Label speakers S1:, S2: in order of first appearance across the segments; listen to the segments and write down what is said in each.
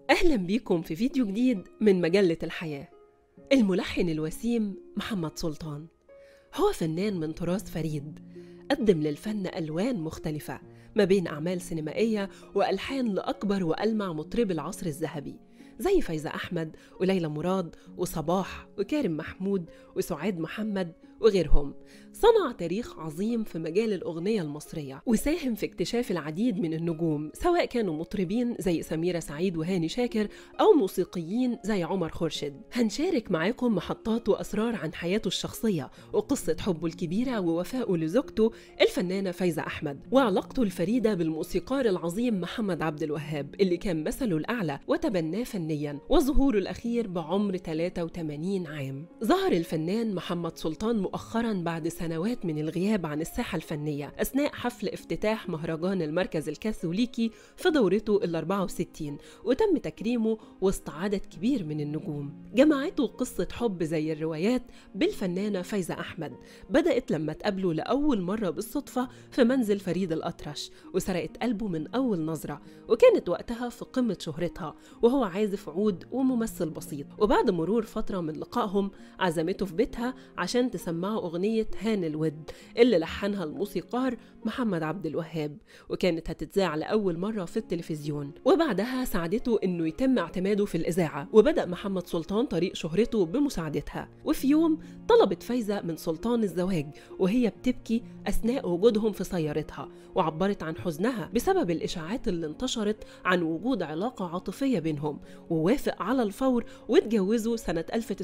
S1: أهلا بيكم في فيديو جديد من مجلة الحياة الملحن الوسيم محمد سلطان هو فنان من تراث فريد قدم للفن ألوان مختلفة ما بين أعمال سينمائية وألحان لأكبر وألمع مطرب العصر الذهبي زي فايزة أحمد وليلى مراد وصباح وكارم محمود وسعاد محمد وغيرهم صنع تاريخ عظيم في مجال الأغنية المصرية وساهم في اكتشاف العديد من النجوم سواء كانوا مطربين زي سميرة سعيد وهاني شاكر أو موسيقيين زي عمر خورشيد هنشارك معاكم محطات وأسرار عن حياته الشخصية وقصة حبه الكبيرة ووفائه لزوجته الفنانة فايزة أحمد وعلاقته الفريدة بالموسيقار العظيم محمد عبد الوهاب اللي كان مثله الأعلى وتبناه فنيا وظهوره الأخير بعمر 83 عام ظهر الفنان محمد سلطان مؤخرا بعد سنوات من الغياب عن الساحة الفنية أثناء حفل افتتاح مهرجان المركز الكاثوليكي في دورته ال 64 وتم تكريمه وسط عدد كبير من النجوم جمعته قصة حب زي الروايات بالفنانة فايزة أحمد بدأت لما تقابله لأول مرة بالصدفة في منزل فريد الأطرش وسرقت قلبه من أول نظرة وكانت وقتها في قمة شهرتها وهو عازف عود وممثل بسيط وبعد مرور فترة من لقائهم عزمته في بيتها عشان تسمعه أغنية هان الود اللي لحنها الموسيقار محمد عبد الوهاب وكانت هتتذاع لأول مرة في التلفزيون وبعدها ساعدته إنه يتم اعتماده في الإذاعة وبدأ محمد سلطان طريق شهرته بمساعدتها وفي يوم طلبت فايزة من سلطان الزواج وهي بتبكي أثناء وجودهم في سيارتها وعبرت عن حزنها بسبب الإشاعات اللي انتشرت عن وجود علاقة عاطفية بينهم ووافق على الفور واتجوزوا سنة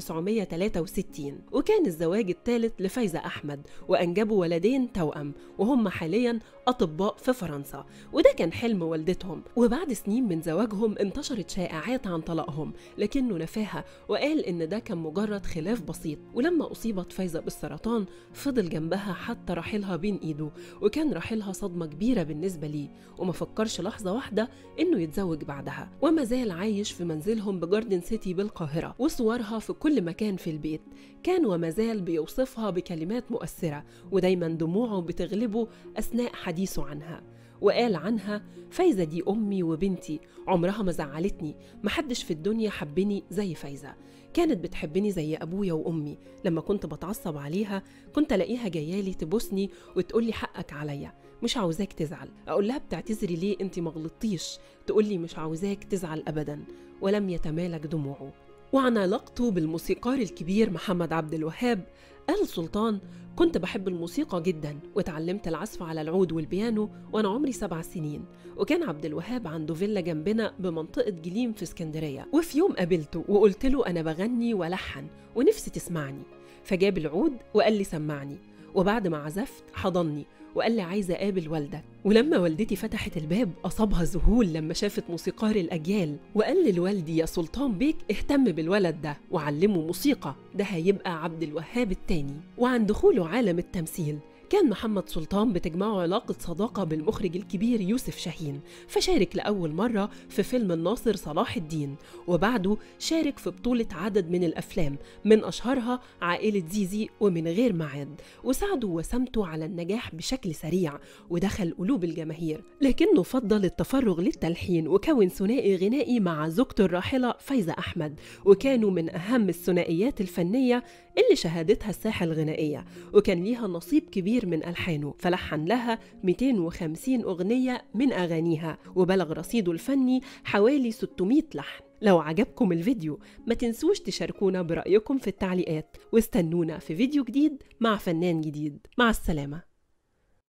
S1: 1963 وكان الزواج الثالث لفايزة أحمد وأنجبوا ولدين توأم وهم حاليا أطباء في فرنسا وده كان حلم والدتهم وبعد سنين من زواجهم انتشرت شائعات عن طلاقهم لكنه نفاها وقال إن ده كان مجرد خلاف بسيط ولما أصيبت فايزة بالسرطان فضل جنبها حتى رحيلها بين إيده وكان رحيلها صدمة كبيرة بالنسبة ليه وما فكرش لحظة واحدة إنه يتزوج بعدها وما زال عايش في منزلهم بجاردن سيتي بالقاهرة وصورها في كل مكان في البيت كان وما زال بيوصفها بكلمات مؤثرة ودايما دموعه بتغلبه أثناء حديثه عنها وقال عنها فايزة دي أمي وبنتي عمرها ما زعلتني محدش في الدنيا حبني زي فايزة كانت بتحبني زي أبويا وأمي لما كنت بتعصب عليها كنت ألاقيها جايالي تبوسني وتقولي حقك عليا مش عاوزاك تزعل أقول لها بتعتذري ليه أنت مغلطتيش تقولي مش عاوزاك تزعل أبدا ولم يتمالك دموعه وعن علاقته بالموسيقار الكبير محمد عبد الوهاب قال سلطان كنت بحب الموسيقى جدا وتعلمت العزف على العود والبيانو وانا عمري سبع سنين وكان عبد الوهاب عنده فيلا جنبنا بمنطقة جليم في اسكندرية وفي يوم قابلته وقلت له انا بغني ولحن ونفسي تسمعني فجاب العود وقال لي سمعني وبعد ما عزفت حضني وقال لي عايزة أقابل والدك ولما والدتي فتحت الباب أصابها ذهول لما شافت موسيقار الأجيال وقال لوالدي يا سلطان بيك اهتم بالولد ده وعلمه موسيقى ده هيبقى عبد الوهاب التاني وعن دخوله عالم التمثيل كان محمد سلطان بتجمعه علاقة صداقة بالمخرج الكبير يوسف شاهين فشارك لأول مرة في فيلم الناصر صلاح الدين وبعده شارك في بطولة عدد من الأفلام من أشهرها عائلة زيزي ومن غير معاد وساعدوا وسمته على النجاح بشكل سريع ودخل قلوب الجماهير لكنه فضل التفرغ للتلحين وكون ثنائي غنائي مع زوجته الراحلة فايزة أحمد وكانوا من أهم الثنائيات الفنية اللي شهدتها الساحة الغنائية وكان ليها نصيب كبير من ألحانه فلحن لها 250 أغنية من أغانيها وبلغ رصيده الفني حوالي 600 لحن لو عجبكم الفيديو ما تنسوش تشاركونا برأيكم في التعليقات واستنونا في فيديو جديد مع فنان جديد مع السلامة